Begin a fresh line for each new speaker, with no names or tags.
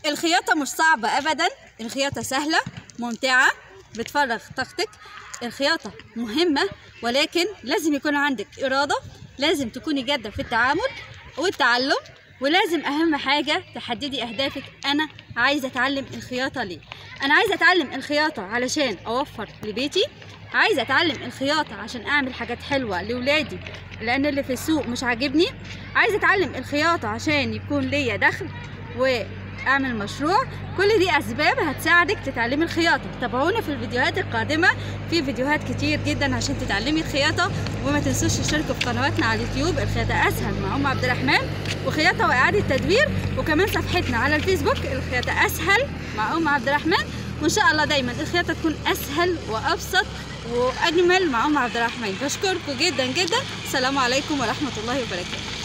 الخياطة مش صعبة أبدا الخياطة سهلة ممتعة بتفرغ طاقتك الخياطة مهمة ولكن لازم يكون عندك إرادة لازم تكوني جادة في التعامل والتعلم ولازم أهم حاجة تحددي أهدافك أنا عايزة أتعلم الخياطة ليه أنا عايزة أتعلم الخياطة علشان أوفر لبيتي عايزة أتعلم الخياطة عشان أعمل حاجات حلوة لولادي لأن اللي في السوق مش عاجبني عايزة أتعلم الخياطة عشان يكون ليا دخل واعمل مشروع كل دي اسباب هتساعدك تتعلمي الخياطه تابعونا في الفيديوهات القادمه في فيديوهات كتير جدا عشان تتعلمي الخياطه وما تنسوش تشتركوا في قنواتنا على اليوتيوب الخياطه اسهل مع ام عبد الرحمن وخياطه واعاده تدوير وكمان صفحتنا على الفيسبوك الخياطه اسهل مع ام عبد الرحمن وان شاء الله دايما الخياطه تكون اسهل وابسط واجمل مع ام عبد الرحمن بشكركم جدا جدا السلام عليكم ورحمه الله وبركاته